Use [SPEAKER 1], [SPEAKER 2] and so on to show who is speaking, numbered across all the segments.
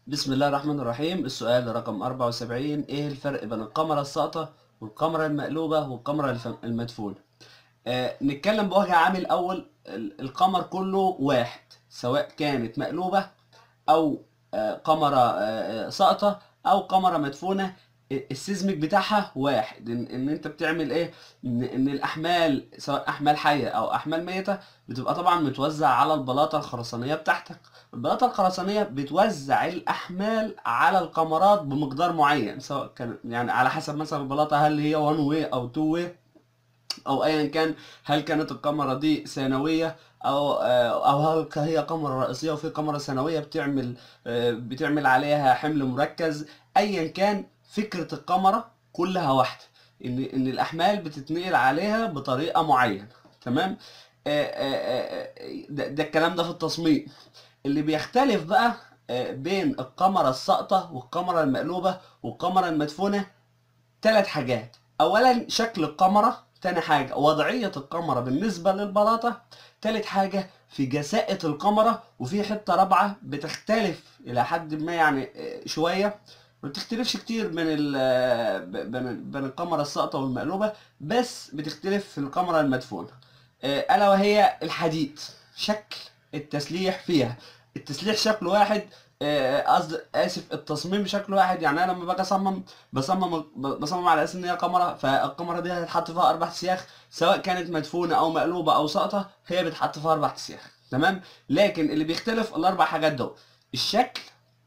[SPEAKER 1] بسم الله الرحمن الرحيم السؤال رقم 74 ايه الفرق بين القمرة الساقطة والقمرة المقلوبة والقمرة الف- المدفونة آه نتكلم بوجه عام الأول ال- القمر كله واحد سواء كانت مقلوبة أو آه قمرة آه آه، ساقطة أو قمرة مدفونة السيزميك بتاعها واحد ان, إن انت بتعمل ايه ان, ان الاحمال سواء احمال حيه او احمال ميته بتبقى طبعا متوزع على البلاطه الخرسانيه بتاعتك البلاطه الخرسانيه بتوزع الاحمال على القمرات بمقدار معين سواء كان يعني على حسب مثلا البلاطه هل هي 1 واي او 2 واي او ايا كان هل كانت الكاميرا دي ثانويه او او هل هي كاميرا رئيسيه وفي كاميرا ثانويه بتعمل بتعمل عليها حمل مركز ايا كان فكره الكاميرا كلها واحده ان ان الاحمال بتتنقل عليها بطريقه معينه تمام آه، آه، آه، ده, ده الكلام ده في التصميم اللي بيختلف بقى آه، بين الكاميرا الساقطه والكاميرا المقلوبه والكاميرا المدفونه ثلاث حاجات اولا شكل الكاميرا تاني حاجة وضعية الكاميرا بالنسبة للبلاطة تالت حاجة في جساءة الكاميرا وفي حتة رابعة بتختلف إلى حد ما يعني آه، شوية ما بتختلفش كتير بين ال آه، ب- بين بين الكاميرا الساقطة والمقلوبة بس بتختلف في الكاميرا المدفونة آه، ألا وهي الحديد شكل التسليح فيها التسليح شكل واحد آه، قصدي اسف التصميم بشكل واحد يعني انا لما باجي اصمم بصمم بصمم على اساس ان هي كاميرا فالكاميرا دي هتتحط فيها اربع سياخ سواء كانت مدفونه او مقلوبه او ساقطه هي بتحط فيها اربع سياخ تمام لكن اللي بيختلف الاربع حاجات دول الشكل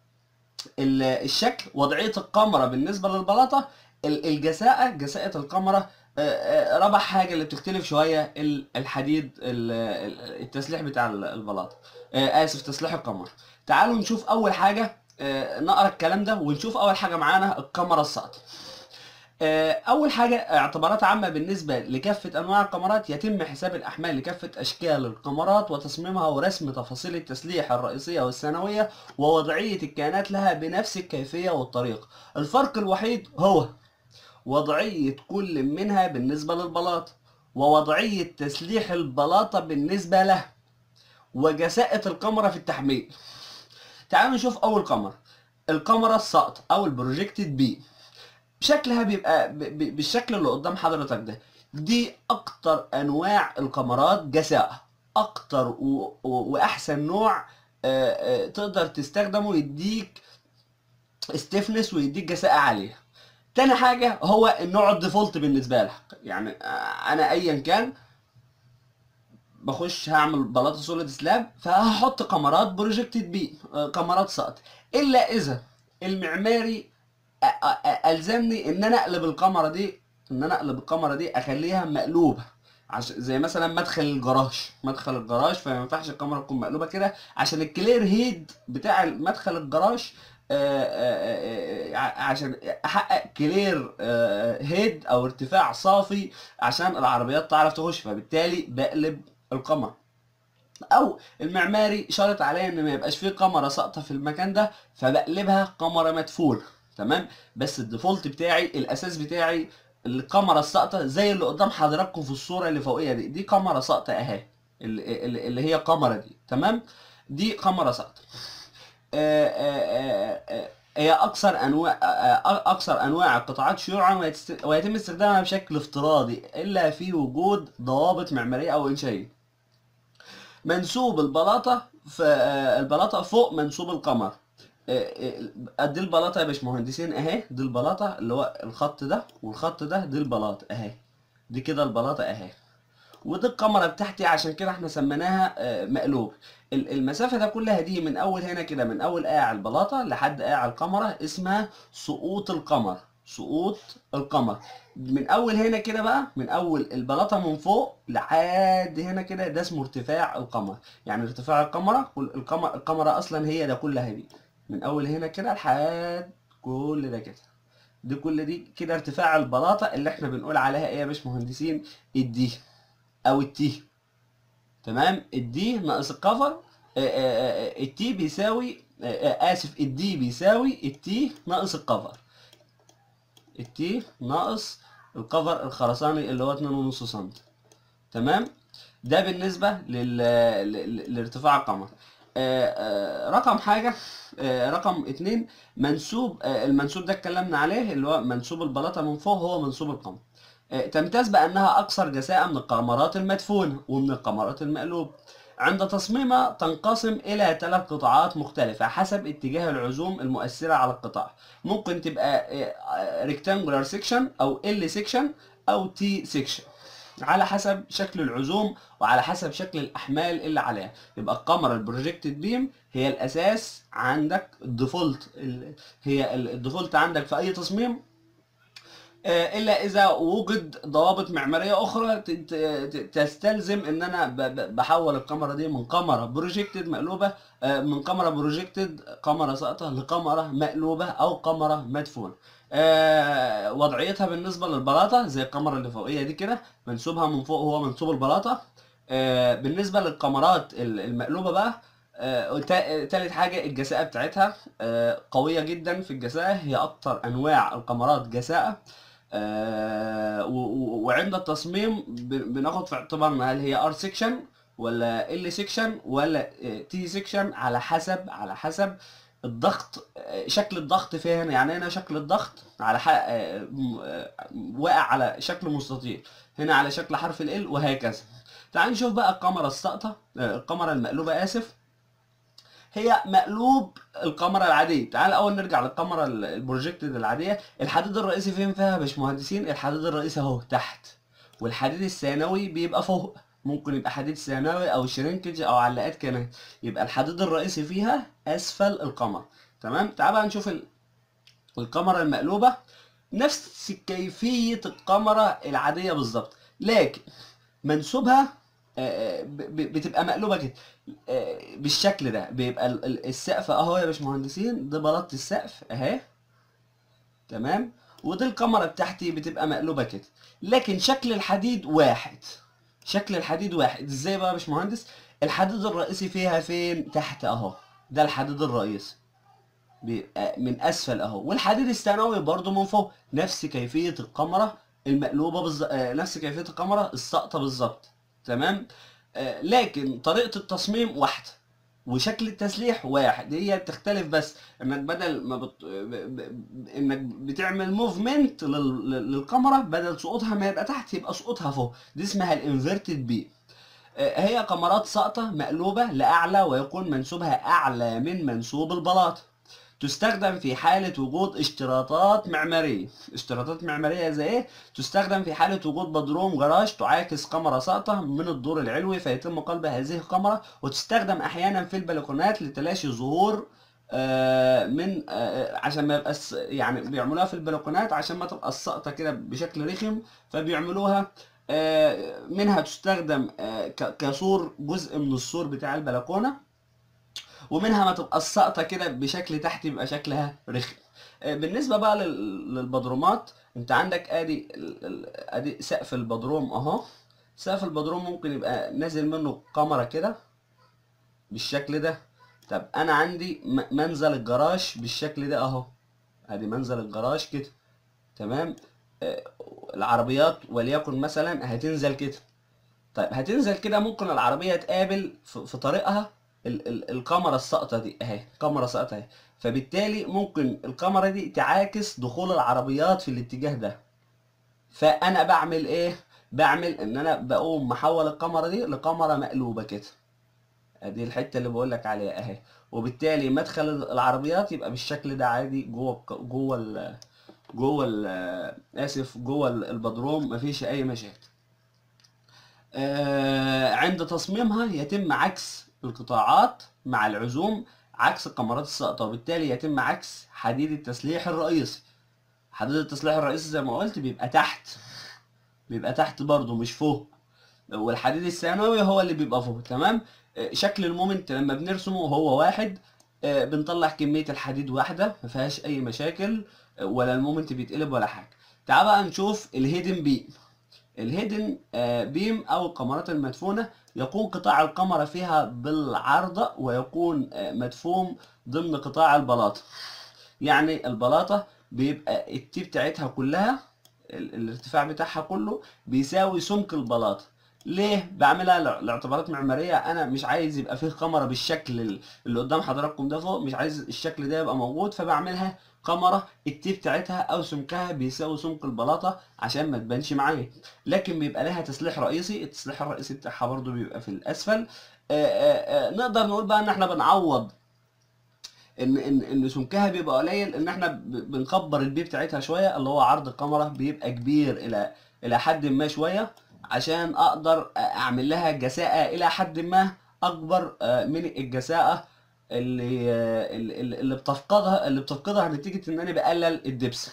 [SPEAKER 1] ال- الشكل وضعيه الكاميرا بالنسبه للبلاطه ال- الجساءه جساءه الكاميرا آه، آه، رابع حاجه اللي بتختلف شويه ال- الحديد ال- ال- التسليح بتاع ال- البلاطه آه، اسف تسليح الكاميرا تعالوا نشوف اول حاجه آه، نقرا الكلام ده ونشوف اول حاجه معانا الكاميرا الساقطه آه، اول حاجه اعتبارات عامه بالنسبه لكافه انواع الكاميرات يتم حساب الاحمال لكافه اشكال الكاميرات وتصميمها ورسم تفاصيل التسليح الرئيسيه والثانويه ووضعيه الكائنات لها بنفس الكيفيه والطريقه الفرق الوحيد هو وضعيه كل منها بالنسبه للبلاطه ووضعيه تسليح البلاطه بالنسبه له وجساءة الكاميرا في التحميل تعالوا نشوف اول كاميرا الكاميرا الساقطة او البروجيكتد بي شكلها بيبقى ب- ب- بالشكل اللي قدام حضرتك ده دي اكتر انواع الكاميرات جساءة اكتر و... و... واحسن نوع آه، آه، تقدر تستخدمه يديك استفنس ويديك جساءة عالية تاني حاجة هو النوع الديفولت بالنسبة لك يعني آه، انا ايا كان بخش هعمل بلاطه سوليد سلاب فهحط كاميرات بروجكتد بي آه، كاميرات سقط الا اذا المعماري أ- أ- أ- الزمني ان انا اقلب الكاميرا دي ان انا اقلب الكاميرا دي اخليها مقلوبه عشان زي مثلا مدخل الجراج مدخل الجراج فما ينفعش الكاميرا تكون مقلوبه كده عشان الكلير هيد بتاع مدخل الجراج آه، آه، آه، ع- عشان احقق كلير آه، هيد او ارتفاع صافي عشان العربيات تعرف تخش فبالتالي بقلب الكاميرا او المعماري شرط عليا ان ما يبقاش فيه كاميرا ساقطه في المكان ده فبقلبها كاميرا مدفونه تمام بس الديفولت بتاعي الاساس بتاعي الكاميرا الساقطه زي اللي قدام حضراتكم في الصوره اللي فوقيه دي دي كاميرا ساقطه اهي اللي, اللي اللي هي كاميرا دي تمام دي كاميرا ساقطه آه، آه، آه، آه، هي اكثر انواع آه، آه، اكثر انواع القطاعات شيوعا ويتست- ويتم استخدامها بشكل افتراضي الا في وجود ضوابط معماريه او انشائيه منسوب البلاطه في آه، البلاطه فوق منسوب القمر آه، آه، دي البلاطه يا باشمهندسين اهي دي البلاطه اللي هو الخط ده والخط ده دي البلاطه اهي دي كده البلاطه اهي ودي الكاميرا بتاعتي عشان كده احنا سميناها آه، مقلوب ال- المسافه ده كلها دي من اول هنا كده من اول قاع البلاطه لحد قاع الكاميرا اسمها سقوط القمر سقوط القمر من اول هنا كده بقى من اول البلاطه من فوق لحد هنا كده ده اسمه ارتفاع القمر يعني ارتفاع الكاميرا الكاميرا الكاميرا اصلا هي ده كلها دي من اول هنا كده لحد كل ده كده دي كل دي كده ارتفاع البلاطه اللي احنا بنقول عليها ايه يا باشمهندسين الدي او التي تمام الدي ناقص الكفر آه، آه، آه، التي بيساوي آه، آه، اسف الدي بيساوي التي ناقص الكفر التي ناقص الكفر الخرساني اللي هو 2.5 سم تمام ده بالنسبة لل... ل- لارتفاع القمر آه، آه، رقم حاجة آه، رقم اتنين منسوب آه، المنسوب ده اتكلمنا عليه اللي هو منسوب البلاطة من فوق هو منسوب القمر آه، تمتاز بأنها أكثر جساء من القمرات المدفونة ومن القمرات المقلوبة عند تصميمها تنقسم إلى ثلاث قطاعات مختلفة حسب اتجاه العزوم المؤثرة على القطاع ممكن تبقى ريكتانجولار سيكشن أو ال سيكشن أو تي سيكشن على حسب شكل العزوم وعلى حسب شكل الأحمال اللي عليها يبقى الكاميرا البروجيكتد بيم هي الأساس عندك الديفولت ال- هي ال- الديفولت عندك في أي تصميم آه، الا اذا وجد ضوابط معماريه اخرى ت- ت- ت- تستلزم ان انا ب- ب- بحول الكاميرا دي من كاميرا بروجيكتد مقلوبه آه، من كاميرا بروجيكتد كاميرا ساقطه لكاميرا مقلوبه او كاميرا مدفونه آه، وضعيتها بالنسبه للبلاطه زي الكاميرا اللي فوقيه دي كده منسوبها من فوق هو منسوب البلاطه آه، بالنسبه للكاميرات ال- المقلوبه بقى آه، تا- تالت حاجة الجساءة بتاعتها آه، قوية جدا في الجساءة هي أكتر أنواع الكاميرات جساءة آه، و- و- وعند التصميم ب- بناخد في اعتبارنا هل هي ار سيكشن ولا ال سيكشن ولا تي سيكشن على حسب على حسب الضغط آه، شكل الضغط فيها هنا يعني هنا شكل الضغط على ح... آه، م- آه، واقع على شكل مستطيل هنا على شكل حرف ال وهكذا تعال نشوف بقى الكاميرا الساقطة آه، الكاميرا المقلوبة آسف هي مقلوب الكاميرا العاديه تعال الاول نرجع للكاميرا ال- البروجيكتد العاديه الحديد الرئيسي فين فيها يا باشمهندسين الحديد الرئيسي اهو تحت والحديد الثانوي بيبقى فوق ممكن يبقى حديد ثانوي او شرينكج او علاقات كمان يبقى الحديد الرئيسي فيها اسفل الكاميرا تمام تعال بقى نشوف ال- الكاميرا المقلوبه نفس كيفيه الكاميرا العاديه بالظبط لكن منسوبها آه، ب- ب- بتبقى مقلوبه كده آه، بالشكل ده بيبقى ال- ال- السقف اهو يا باشمهندسين ده بلاطه السقف اهي تمام ودي الكاميرا بتاعتي بتبقى مقلوبه كده لكن شكل الحديد واحد شكل الحديد واحد ازاي بقى يا باشمهندس الحديد الرئيسي فيها فين تحت اهو ده الحديد الرئيسي بيبقى من اسفل اهو والحديد الثانوي برضو من فوق نفس كيفيه الكاميرا المقلوبه بالظبط نفس كيفيه الكاميرا الساقطه بالظبط تمام آه، لكن طريقه التصميم واحده وشكل التسليح واحد هي بتختلف بس انك بدل ما بت... ب... ب... انك بتعمل موفمنت لل... لل- للكاميرا بدل سقوطها ما يبقى تحت يبقى سقوطها فوق دي اسمها الانفيرتد بي هي كاميرات ساقطة مقلوبة لأعلى ويكون منسوبها أعلى من منسوب البلاط تستخدم في حالة وجود اشتراطات معمارية اشتراطات معمارية زي ايه؟ تستخدم في حالة وجود بدروم جراج تعاكس كاميرا ساقطة من الدور العلوي فيتم قلب هذه الكاميرا وتستخدم أحيانا في البلكونات لتلاشي ظهور آه، من آه، عشان ما يبقى يعني بيعملوها في البلكونات عشان ما تبقى السقطة كده بشكل رخم فبيعملوها آه، منها تستخدم آه، ك- كسور جزء من السور بتاع البلكونة ومنها ما تبقى السقطة كده بشكل تحت يبقى شكلها رخم آه، بالنسبة بقى لل- للبدرومات انت عندك ادي ال- ال- ادي سقف البدروم اهو سقف البدروم ممكن يبقى نازل منه كاميرا كده بالشكل ده طب انا عندي م- منزل الجراج بالشكل ده اهو ادي منزل الجراج كده تمام آه، العربيات وليكن مثلا هتنزل كده طيب هتنزل كده ممكن العربية تقابل في في طريقها ال ال الكاميرا الساقطة دي اهي كاميرا ساقطة اهي فبالتالي ممكن الكاميرا دي تعاكس دخول العربيات في الاتجاه ده فانا بعمل ايه بعمل ان انا بقوم محول الكاميرا دي لكاميرا مقلوبة كده ادي الحتة اللي بقول لك عليها اهي وبالتالي مدخل العربيات يبقى بالشكل ده عادي جوه الك- جوه ال جوه ال اسف جوه ال- البدروم مفيش اي مشاكل آه، عند تصميمها يتم عكس القطاعات مع العزوم عكس الكاميرات الساقطة وبالتالي يتم عكس حديد التسليح الرئيسي حديد التسليح الرئيسي زي ما قلت بيبقى تحت بيبقى تحت برضه مش فوق والحديد الثانوي هو اللي بيبقى فوق تمام آه، شكل المومنت لما بنرسمه هو واحد آه، بنطلع كمية الحديد واحدة ما فيهاش أي مشاكل آه، ولا المومنت بيتقلب ولا حاجة تعال بقى نشوف الهيدن بيم الهيدن آه، بيم او الكاميرات المدفونه يكون قطاع الكاميرا فيها بالعرض ويكون آه، مدفون ضمن قطاع البلاطه يعني البلاطه بيبقى التي بتاعتها كلها ال- الارتفاع بتاعها كله بيساوي سمك البلاطه ليه بعملها لع- لاعتبارات معماريه انا مش عايز يبقى فيه كاميرا بالشكل ال- اللي قدام حضراتكم ده فوق مش عايز الشكل ده يبقى موجود فبعملها كاميرا التي بتاعتها او سمكها بيساوي سمك البلاطه عشان ما تبانش معايا لكن بيبقى لها تسليح رئيسي التسليح الرئيسي بتاعها برضو بيبقى في الاسفل آه، آه، آه، نقدر نقول بقى ان احنا بنعوض ان ان ان سمكها بيبقى قليل ان احنا ب- بنكبر البي بتاعتها شويه اللي هو عرض الكاميرا بيبقى كبير الى الى حد ما شويه عشان اقدر اعمل لها جساءه الى حد ما اكبر آه، من الجساءه اللي آه، اللي اللي بتفقدها اللي بتفقدها نتيجه ان انا بقلل الدبس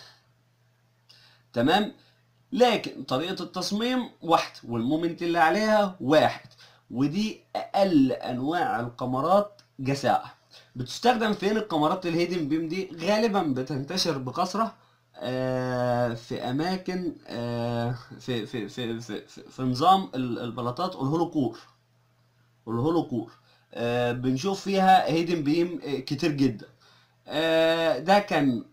[SPEAKER 1] تمام لكن طريقة التصميم واحد والمومنت اللي عليها واحد ودي أقل أنواع الكاميرات جساءة بتستخدم فين الكاميرات الهيدن بيم دي غالبا بتنتشر بكثرة آه، في أماكن آه، في في في في, في, في نظام ال- البلاطات الهولو كور والهولو كور آه، بنشوف فيها هيدن بيم آه، كتير جدا آه، ده كان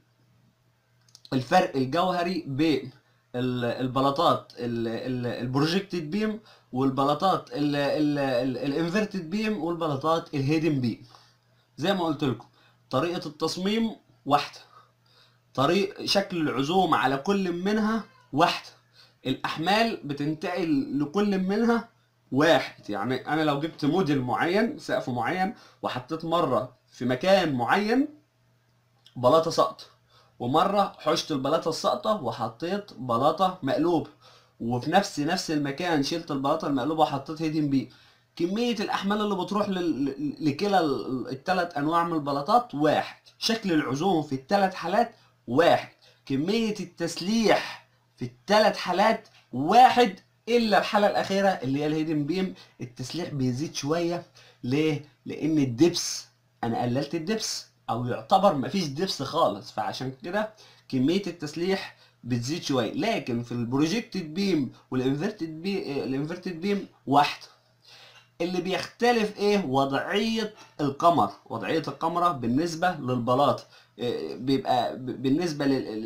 [SPEAKER 1] الفرق الجوهري بين ال- البلاطات البروجكتد بيم والبلاطات الانفرتد بيم والبلاطات الهيدن بيم زي ما قلت لكم طريقة التصميم واحدة طريق شكل العزوم على كل منها واحدة الأحمال بتنتقل لكل منها واحد يعني أنا لو جبت موديل معين سقف معين وحطيت مرة في مكان معين بلاطة سقط ومرة حشت البلاطة الساقطة وحطيت بلاطة مقلوبة وفي نفس نفس المكان شلت البلاطة المقلوبة وحطيت هيدن بيه كمية الأحمال اللي بتروح لل- ل- لكلا ال- التلات أنواع من البلاطات واحد شكل العزوم في التلات حالات واحد كمية التسليح في التلات حالات واحد إلا الحالة الأخيرة اللي هي الهيدن بيم التسليح بيزيد شوية ليه؟ لأن الدبس أنا قللت الدبس أو يعتبر مفيش دبس خالص فعشان كده كمية التسليح بتزيد شوية لكن في البروجكتد بيم والانفرتد بي الانفرتد بيم واحدة اللي بيختلف ايه وضعية القمر وضعية القمرة بالنسبة للبلاط إيه، بيبقى ب- بالنسبة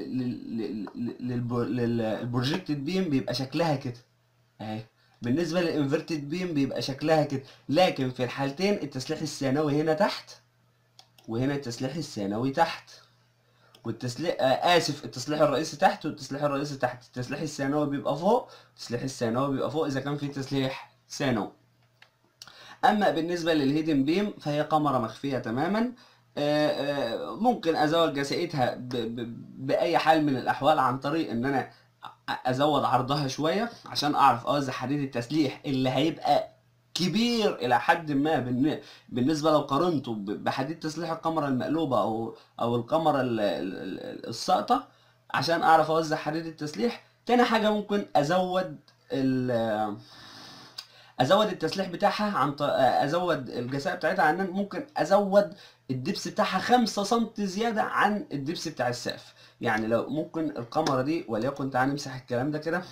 [SPEAKER 1] للبروجكتد بيم بيبقى شكلها كده اهي بالنسبة للانفرتد بيم بيبقى شكلها كده لكن في الحالتين التسليح الثانوي هنا تحت وهنا التسليح الثانوي تحت والتسليح آه اسف التسليح الرئيسي تحت والتسليح الرئيسي تحت التسليح الثانوي بيبقى فوق التسليح الثانوي بيبقى فوق اذا كان في تسليح ثانوي اما بالنسبه للهيدن بيم فهي قمره مخفيه تماما آه، آه، ممكن ازود جسائتها ب- ب- باي حال من الاحوال عن طريق ان انا أ- ازود عرضها شويه عشان اعرف اوزع حديد التسليح اللي هيبقى كبير الى حد ما بالن- بالنسبه لو قارنته ب- بحديد تسليح الكاميرا المقلوبه او او الكاميرا ال- ال- ال- الساقطه عشان اعرف اوزع حديد التسليح تاني حاجه ممكن ازود ال ازود التسليح بتاعها عن ط... ازود الجساء بتاعتها عن ممكن ازود الدبس بتاعها 5 سم زياده عن الدبس بتاع السقف يعني لو ممكن الكاميرا دي وليكن تعالى نمسح الكلام ده كده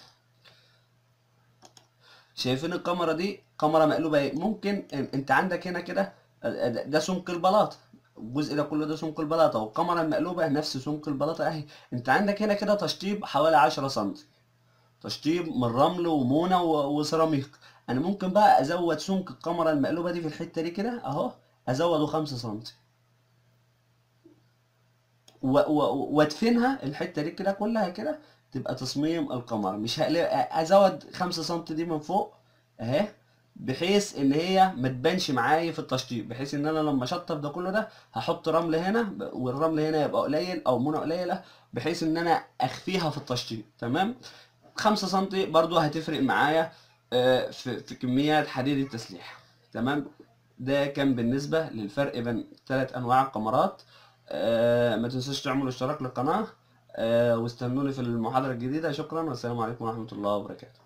[SPEAKER 1] شايفين الكاميرا دي كاميرا مقلوبه ايه ممكن إن- انت عندك هنا كده ده ده سمك البلاطه الجزء ده كله ده سمك البلاطه والكاميرا المقلوبه نفس سمك البلاطه اهي انت عندك هنا كده تشطيب حوالي 10 سم تشطيب من رمل ومونه و- وسيراميك انا ممكن بقى ازود سمك الكاميرا المقلوبه دي في الحته دي كده اهو ازوده 5 سم و- و- وادفنها الحته دي كده كلها كده تبقى تصميم القمر مش هقلق ازود 5 سم دي من فوق اهي بحيث ان هي ما تبانش معايا في التشطيب بحيث ان انا لما اشطب ده كله ده هحط رمل هنا ب- والرمل هنا يبقى قليل او منى قليله بحيث ان انا اخفيها في التشطيب تمام 5 سم برضو هتفرق معايا آه، في في كميات حديد التسليح تمام ده كان بالنسبة للفرق بين ثلاث أنواع الكاميرات آه، ما تنسوش تعملوا اشتراك للقناة آه، واستنوني في المحاضرة الجديدة شكرا والسلام عليكم ورحمة الله وبركاته